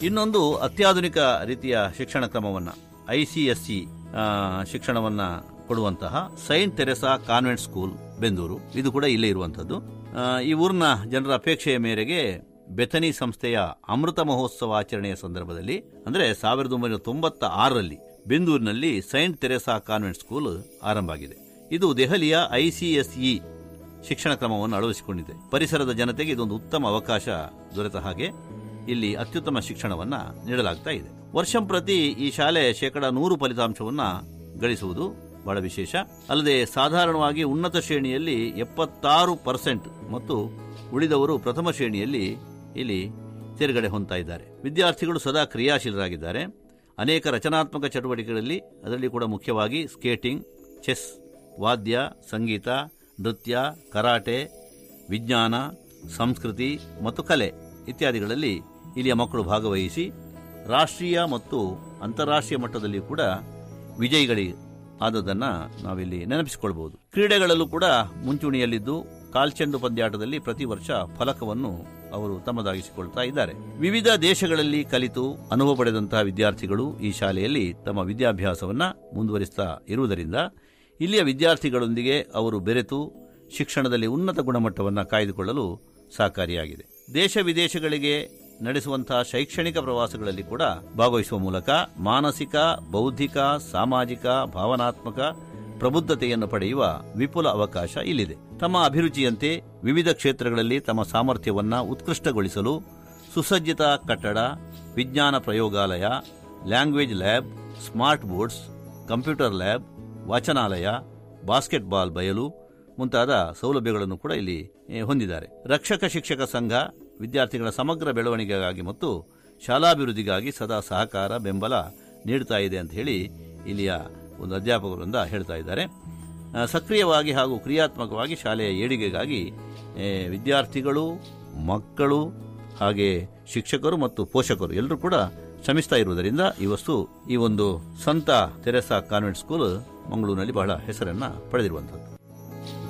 ಇನ್ನೊಂದು ಅತ್ಯಾಧುನಿಕ ರೀತಿಯ ಶಿಕ್ಷಣ ಕ್ರಮವನ್ನ ಐ ಸಿ ಎಸ್ ಸಿ ಶಿಕ್ಷಣವನ್ನ ಕೊಡುವಂತಹ saint Teresa convent school Bendur ಇದು ಕೂಡ ಇಲ್ಲೇ ಇರುವಂತದ್ದು ಆ, ಈ ಊರಿನ ಜನರ ಅಪೇಕ್ಷೆಯ ಮೇರೆಗೆ ಬೆಥನಿ ಸಂಸ್ಥೆಯ ಅಮೃತ ಮಹೋತ್ಸವ ಆಚರಣೆಯ ಸಂದರ್ಭದಲ್ಲಿ ಅಂದ್ರೆ ಸಾವಿರದ ಒಂಬೈನೂರ ತೊಂಬತ್ತ ಆರರಲ್ಲಿ ಬೆಂದೂರಿನಲ್ಲಿ ಸೈಂಟ್ ತೆರೆಸಾ ಕಾನ್ವೆಂಟ್ ಸ್ಕೂಲ್ ಆರಂಭ ಆಗಿದೆ ಇದು ದೆಹಲಿಯ ಐಸಿಎಸ್ಇ ಶಿಕ್ಷಣ ಕ್ರಮವನ್ನು ಅಳವಡಿಸಿಕೊಂಡಿದೆ ಪರಿಸರದ ಜನತೆಗೆ ಇದೊಂದು ಉತ್ತಮ ಅವಕಾಶ ದೊರೆತ ಹಾಗೆ ಇಲ್ಲಿ ಅತ್ಯುತ್ತಮ ಶಿಕ್ಷಣವನ್ನ ನೀಡಲಾಗ್ತಾ ಇದೆ ವರ್ಷಂಪ್ರತಿ ಈ ಶಾಲೆ ಶೇಕಡ ನೂರು ಫಲಿತಾಂಶವನ್ನ ಗಳಿಸುವುದು ಬಹಳ ವಿಶೇಷ ಅಲ್ಲದೆ ಸಾಧಾರಣವಾಗಿ ಉನ್ನತ ಶ್ರೇಣಿಯಲ್ಲಿ ಎಪ್ಪತ್ತಾರು ಪರ್ಸೆಂಟ್ ಮತ್ತು ಉಳಿದವರು ಪ್ರಥಮ ಶ್ರೇಣಿಯಲ್ಲಿ ಇಲ್ಲಿ ತೇರ್ಗಡೆ ಹೊಂದ್ತಾ ಇದ್ದಾರೆ ವಿದ್ಯಾರ್ಥಿಗಳು ಸದಾ ಕ್ರಿಯಾಶೀಲರಾಗಿದ್ದಾರೆ ಅನೇಕ ರಚನಾತ್ಮಕ ಚಟುವಟಿಕೆಗಳಲ್ಲಿ ಅದರಲ್ಲಿ ಕೂಡ ಮುಖ್ಯವಾಗಿ ಸ್ಕೇಟಿಂಗ್ ಚೆಸ್ ವಾದ್ಯ ಸಂಗೀತ ನೃತ್ಯ ಕರಾಟೆ ವಿಜ್ಞಾನ ಸಂಸ್ಕೃತಿ ಮತ್ತು ಕಲೆ ಇತ್ಯಾದಿಗಳಲ್ಲಿ ಇಲ್ಲಿಯ ಮಕ್ಕಳು ಭಾಗವಹಿಸಿ ರಾಷ್ಟ್ರೀಯ ಮತ್ತು ಅಂತಾರಾಷ್ಟ್ರೀಯ ಮಟ್ಟದಲ್ಲಿ ಕೂಡ ವಿಜಯಿಗಳಿ ಆದದನ್ನ ನಾವಿಲ್ಲಿ ನೆನಪಿಸಿಕೊಳ್ಬಹುದು ಕ್ರೀಡೆಗಳಲ್ಲೂ ಕೂಡ ಮುಂಚೂಣಿಯಲ್ಲಿದ್ದು ಕಾಲ್ಚೆಂಡು ಪಂದ್ಯಾಟದಲ್ಲಿ ಪ್ರತಿ ವರ್ಷ ಫಲಕವನ್ನು ಅವರು ತಮ್ಮದಾಗಿಸಿಕೊಳ್ತಾ ಇದ್ದಾರೆ ವಿವಿಧ ದೇಶಗಳಲ್ಲಿ ಕಲಿತು ಅನುಭವ ಪಡೆದಂತಹ ವಿದ್ಯಾರ್ಥಿಗಳು ಈ ಶಾಲೆಯಲ್ಲಿ ತಮ್ಮ ವಿದ್ಯಾಭ್ಯಾಸವನ್ನ ಮುಂದುವರಿಸ್ತಾ ಇರುವುದರಿಂದ ಇಲ್ಲಿಯ ವಿದ್ಯಾರ್ಥಿಗಳೊಂದಿಗೆ ಅವರು ಬೆರೆತು ಶಿಕ್ಷಣದಲ್ಲಿ ಉನ್ನತ ಗುಣಮಟ್ಟವನ್ನು ಕಾಯ್ದುಕೊಳ್ಳಲು ಸಹಕಾರಿಯಾಗಿದೆ ದೇಶ ವಿದೇಶಗಳಿಗೆ ನಡೆಸುವಂತಹ ಶೈಕ್ಷಣಿಕ ಪ್ರವಾಸಗಳಲ್ಲಿ ಕೂಡ ಭಾಗವಹಿಸುವ ಮೂಲಕ ಮಾನಸಿಕ ಬೌದ್ಧಿಕ ಸಾಮಾಜಿಕ ಭಾವನಾತ್ಮಕ ಪ್ರಬುದ್ಧತೆಯನ್ನು ಪಡೆಯುವ ವಿಪುಲ ಅವಕಾಶ ಇಲ್ಲಿದೆ ತಮ್ಮ ಅಭಿರುಚಿಯಂತೆ ವಿವಿಧ ಕ್ಷೇತ್ರಗಳಲ್ಲಿ ತಮ್ಮ ಸಾಮರ್ಥ್ಯವನ್ನ ಉತ್ಕೃಷ್ಟಗೊಳಿಸಲು ಸುಸಜ್ಜಿತ ಕಟ್ಟಡ ವಿಜ್ಞಾನ ಪ್ರಯೋಗಾಲಯ language lab smart boards computer lab ವಾಚನಾಲಯ ಬಾಸ್ಕೆಟ್ಬಾಲ್ ಬಯಲು ಮುಂತಾದ ಸೌಲಭ್ಯಗಳನ್ನು ಕೂಡ ಇಲ್ಲಿ ಏ, ಹೊಂದಿದ್ದಾರೆ ರಕ್ಷಕ ಶಿಕ್ಷಕ ಸಂಘ ವಿದ್ಯಾರ್ಥಿಗಳ ಸಮಗ್ರ ಬೆಳವಣಿಗೆಗಾಗಿ ಮತ್ತು ಶಾಲಾಭಿವೃದ್ಧಿಗಾಗಿ ಸದಾ ಸಹಕಾರ ಬೆಂಬಲ ನೀಡುತ್ತಾ ಇದೆ ಅಂತ ಹೇಳಿ ಇಲ್ಲಿಯ ಒಂದು ಅಧ್ಯಾಪಕರಿಂದ ಹೇಳ್ತಾ ಇದ್ದಾರೆ ಆ, ಸಕ್ರಿಯವಾಗಿ ಹಾಗೂ ಕ್ರಿಯಾತ್ಮಕವಾಗಿ ಶಾಲೆಯ ಏಳಿಗೆಗಾಗಿ ಏ, ವಿದ್ಯಾರ್ಥಿಗಳು ಮಕ್ಕಳು ಹಾಗೆ ಶಿಕ್ಷಕರು ಮತ್ತು ಪೋಷಕರು ಎಲ್ಲರೂ ಕೂಡ ಶ್ರಮಿಸ್ತಾ ಇರುವುದರಿಂದ ಈ ವಸ್ತು ಈ ಒಂದು ಸಂತ ತೆರೆಸಾ ಕಾನ್ವೆಂಟ್ ಸ್ಕೂಲ್ ಮಂಗಳೂರಿನಲ್ಲಿ ಬಹಳ ಹೆಸರನ್ನ ಪಡೆದಿರುವಂಥದ್ದು